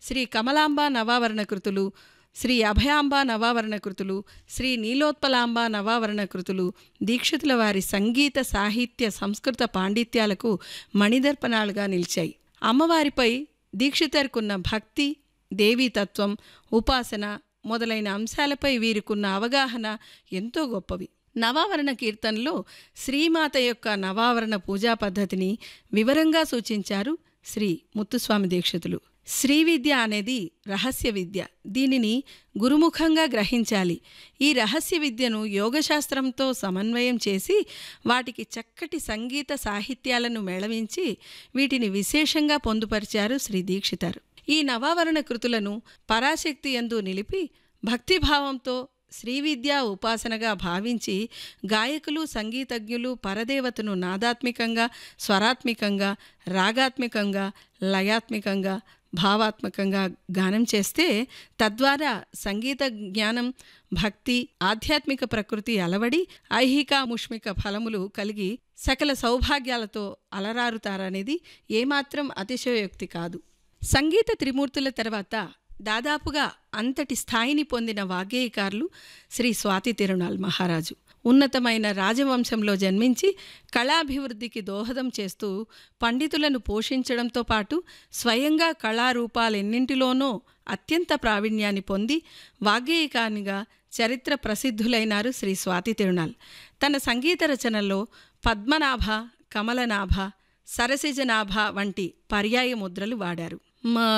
శ్రీ కమలాంబ నవావరణ కృతులు శ్రీ అభయాంబ నవావరణ కృతులు శ్రీ నీలోత్పలాంబ నవావరణ కృతులు దీక్షితుల వారి సంగీత సాహిత్య సంస్కృత పాండిత్యాలకు మణిదర్పణాలుగా నిలిచాయి అమ్మవారిపై దీక్షితర్కున్న భక్తి దేవీతత్వం ఉపాసన మొదలైన అంశాలపై వీరికున్న అవగాహన ఎంతో గొప్పవి నవావరణ కీర్తనలో శ్రీమాత యొక్క నవావరణ పూజా పద్ధతిని వివరంగా సూచించారు శ్రీ ముత్తుస్వామి దీక్షితులు శ్రీ విద్య అనేది రహస్య విద్య దీనిని గురుముఖంగా గ్రహించాలి ఈ రహస్య విద్యను యోగశాస్త్రంతో సమన్వయం చేసి వాటికి చక్కటి సంగీత సాహిత్యాలను మేళవించి వీటిని విశేషంగా పొందుపరిచారు శ్రీ దీక్షితారు ఈ నవావరణ కృతులను పరాశక్తి యందు నిలిపి భక్తిభావంతో శ్రీ విద్యా ఉపాసనగా భావించి గాయకులు సంగీతజ్ఞులు పరదేవతను నాదాత్మికంగా స్వరాత్మికంగా రాగాత్మికంగా లయాత్మికంగా భావాత్మకంగా గానం చేస్తే తద్వారా సంగీత జ్ఞానం భక్తి ఆధ్యాత్మిక ప్రకృతి అలవడి ఐహిక ముష్మిక ఫలములు కలిగి సకల సౌభాగ్యాలతో అలరారుతారనేది ఏమాత్రం అతిశయోక్తి కాదు సంగీత త్రిమూర్తుల తర్వాత దాదాపుగా అంతటి స్థాయిని పొందిన వాగ్గేయకారులు శ్రీ స్వాతి తిరునాల్ మహారాజు ఉన్నతమైన రాజవంశంలో జన్మించి కళాభివృద్ధికి దోహదం చేస్తూ పండితులను పోషించడంతో పాటు స్వయంగా కళారూపాలెన్నింటిలోనో అత్యంత ప్రావీణ్యాన్ని పొంది వాగ్గేయకానిగా చరిత్ర ప్రసిద్ధులైనారు శ్రీ స్వాతి తిరునాల్ తన సంగీత రచనల్లో పద్మనాభ కమలనాభ సరసిజనాభ వంటి పర్యాయ ముద్రలు వాడారు మా